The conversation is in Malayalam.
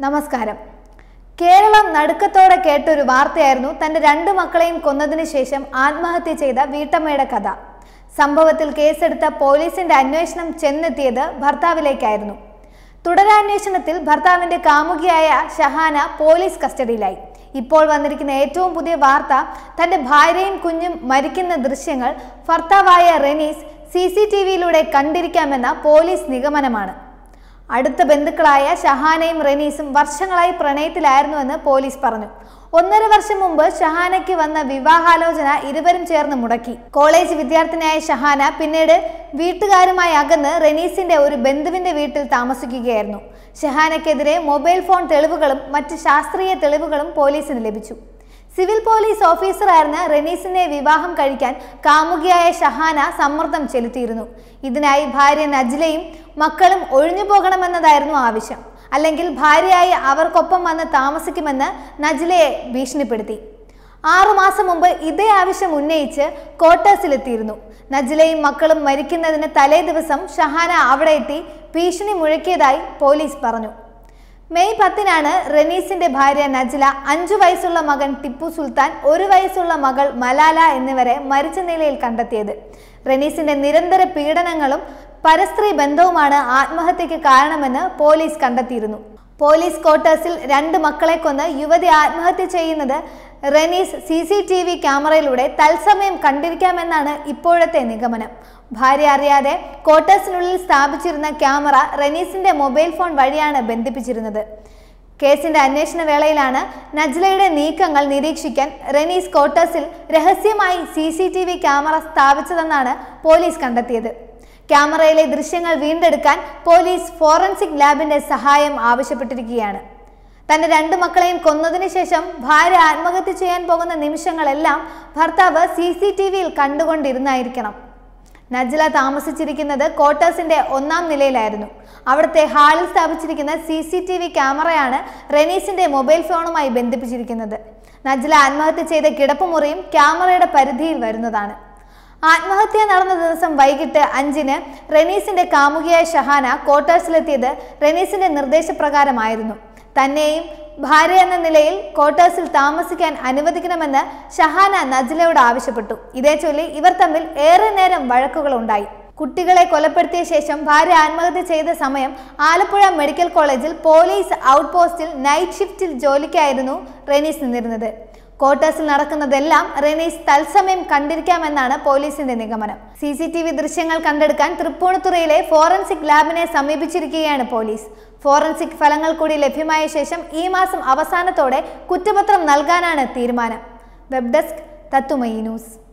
നമസ്കാരം കേരളം നടുക്കത്തോടെ കേട്ടൊരു വാർത്തയായിരുന്നു തന്റെ രണ്ട് മക്കളെയും കൊന്നതിന് ശേഷം ആത്മഹത്യ ചെയ്ത വീട്ടമ്മയുടെ കഥ സംഭവത്തിൽ കേസെടുത്ത പോലീസിന്റെ അന്വേഷണം ചെന്നെത്തിയത് ഭർത്താവിലേക്കായിരുന്നു തുടരന്വേഷണത്തിൽ ഭർത്താവിന്റെ കാമുകിയായ ഷഹാന പോലീസ് കസ്റ്റഡിയിലായി ഇപ്പോൾ വന്നിരിക്കുന്ന ഏറ്റവും പുതിയ വാർത്ത തന്റെ ഭാര്യയും കുഞ്ഞും മരിക്കുന്ന ദൃശ്യങ്ങൾ ഭർത്താവായ റെനീസ് സി സി ടി വിയിലൂടെ കണ്ടിരിക്കാമെന്ന പോലീസ് നിഗമനമാണ് അടുത്ത ബന്ധുക്കളായ ഷഹാനയും റെനീസും വർഷങ്ങളായി പ്രണയത്തിലായിരുന്നുവെന്ന് പോലീസ് പറഞ്ഞു ഒന്നര വർഷം മുമ്പ് ഷഹാനയ്ക്ക് വന്ന വിവാഹാലോചന ഇരുവരും ചേർന്ന് മുടക്കി കോളേജ് വിദ്യാർത്ഥിനിയായ ഷഹാന പിന്നീട് വീട്ടുകാരുമായി അകന്ന് റെനീസിന്റെ ഒരു ബന്ധുവിന്റെ വീട്ടിൽ താമസിക്കുകയായിരുന്നു ഷഹാനയ്ക്കെതിരെ മൊബൈൽ ഫോൺ തെളിവുകളും മറ്റ് ശാസ്ത്രീയ തെളിവുകളും പോലീസിന് ലഭിച്ചു സിവിൽ പോലീസ് ഓഫീസറായിരുന്ന റെനീസിനെ വിവാഹം കഴിക്കാൻ കാമുകിയായ ഷഹാന സമ്മർദ്ദം ചെലുത്തിയിരുന്നു ഇതിനായി ഭാര്യ നജ്ലയും മക്കളും ഒഴിഞ്ഞു പോകണമെന്നതായിരുന്നു ആവശ്യം അല്ലെങ്കിൽ ഭാര്യയായി അവർക്കൊപ്പം വന്ന് താമസിക്കുമെന്ന് നജ്ലയെ ഭീഷണിപ്പെടുത്തി ആറുമാസം മുമ്പ് ഇതേ ആവശ്യം ഉന്നയിച്ച് ക്വാർട്ടേഴ്സിലെത്തിയിരുന്നു നജ്ലയും മക്കളും മരിക്കുന്നതിന് തലേ ദിവസം ഷഹാന അവിടെ എത്തി ഭീഷണി മുഴക്കിയതായി പോലീസ് പറഞ്ഞു മെയ് പത്തിനാണ് റെനീസിന്റെ ഭാര്യ നജ്ല അഞ്ചു വയസ്സുള്ള മകൻ ടിപ്പു സുൽത്താൻ ഒരു വയസ്സുള്ള മകൾ മലാല എന്നിവരെ മരിച്ച നിലയിൽ കണ്ടെത്തിയത് റെനീസിന്റെ നിരന്തര പീഡനങ്ങളും പരസ്ത്രീ ബന്ധവുമാണ് ആത്മഹത്യക്ക് കാരണമെന്ന് പോലീസ് കണ്ടെത്തിയിരുന്നു പോലീസ് ക്വാർട്ടേഴ്സിൽ രണ്ട് മക്കളെ കൊന്ന് യുവതി ആത്മഹത്യ ചെയ്യുന്നത് Renees C C T V ക്യാമറയിലൂടെ തത്സമയം കണ്ടിരിക്കാമെന്നാണ് ഇപ്പോഴത്തെ നിഗമനം ഭാര്യ അറിയാതെ ക്വാർട്ടേഴ്സിനുള്ളിൽ സ്ഥാപിച്ചിരുന്ന ക്യാമറ റെനീസിന്റെ മൊബൈൽ ഫോൺ വഴിയാണ് ബന്ധിപ്പിച്ചിരുന്നത് കേസിന്റെ അന്വേഷണ വേളയിലാണ് നജ്ലയുടെ നീക്കങ്ങൾ നിരീക്ഷിക്കാൻ റെനീസ് ക്വാർട്ടേഴ്സിൽ രഹസ്യമായി C C T V camera സ്ഥാപിച്ചതെന്നാണ് പോലീസ് കണ്ടെത്തിയത് ക്യാമറയിലെ ദൃശ്യങ്ങൾ വീണ്ടെടുക്കാൻ പോലീസ് ഫോറൻസിക് ലാബിന്റെ സഹായം ആവശ്യപ്പെട്ടിരിക്കുകയാണ് തന്റെ രണ്ട് മക്കളെയും കൊന്നതിന് ശേഷം ഭാര്യ ആത്മഹത്യ ചെയ്യാൻ പോകുന്ന നിമിഷങ്ങളെല്ലാം ഭർത്താവ് സി സി ടി വിയിൽ കണ്ടുകൊണ്ടിരുന്നായിരിക്കണം നജ്ല താമസിച്ചിരിക്കുന്നത് ക്വാർട്ടേഴ്സിന്റെ ഒന്നാം നിലയിലായിരുന്നു അവിടുത്തെ ഹാളിൽ സ്ഥാപിച്ചിരിക്കുന്ന സി സി ടി വി ക്യാമറയാണ് റെനീസിന്റെ മൊബൈൽ ഫോണുമായി ബന്ധിപ്പിച്ചിരിക്കുന്നത് നജ്ല ആത്മഹത്യ ചെയ്ത കിടപ്പുമുറിയും ക്യാമറയുടെ പരിധിയിൽ വരുന്നതാണ് ആത്മഹത്യ നടന്ന ദിവസം വൈകിട്ട് അഞ്ചിന് റെനീസിന്റെ കാമുകിയായ ഷഹാന ക്വാർട്ടേഴ്സിലെത്തിയത് റെനീസിന്റെ നിർദ്ദേശപ്രകാരമായിരുന്നു തന്നെയും ഭാര്യ എന്ന നിലയിൽ ക്വാർട്ടേഴ്സിൽ താമസിക്കാൻ അനുവദിക്കണമെന്ന് ഷഹാന നജ്ലയോട് ആവശ്യപ്പെട്ടു ഇതേ ചൊല്ലി ഇവർ തമ്മിൽ ഏറെ നേരം വഴക്കുകളുണ്ടായി കുട്ടികളെ കൊലപ്പെടുത്തിയ ശേഷം ഭാര്യ ആത്മഹത്യ ചെയ്ത സമയം ആലപ്പുഴ മെഡിക്കൽ കോളേജിൽ പോലീസ് ഔട്ട് പോസ്റ്റിൽ നൈറ്റ് ഷിഫ്റ്റിൽ ജോലിക്കായിരുന്നു റെനീസ് നിന്നിരുന്നത് ക്വാർട്ടേഴ്സിൽ നടക്കുന്നതെല്ലാം റെനീസ് തത്സമയം കണ്ടിരിക്കാമെന്നാണ് പോലീസിന്റെ നിഗമനം സി സി ടി വി ദൃശ്യങ്ങൾ കണ്ടെടുക്കാൻ തൃപ്പൂണിത്തുറയിലെ ഫോറൻസിക് ലാബിനെ സമീപിച്ചിരിക്കുകയാണ് പോലീസ് ഫോറൻസിക് ഫലങ്ങൾ കൂടി ലഭ്യമായ ശേഷം ഈ മാസം അവസാനത്തോടെ കുറ്റപത്രം നൽകാനാണ് തീരുമാനം വെബ് ഡെസ്ക് തത്തുമയി ന്യൂസ്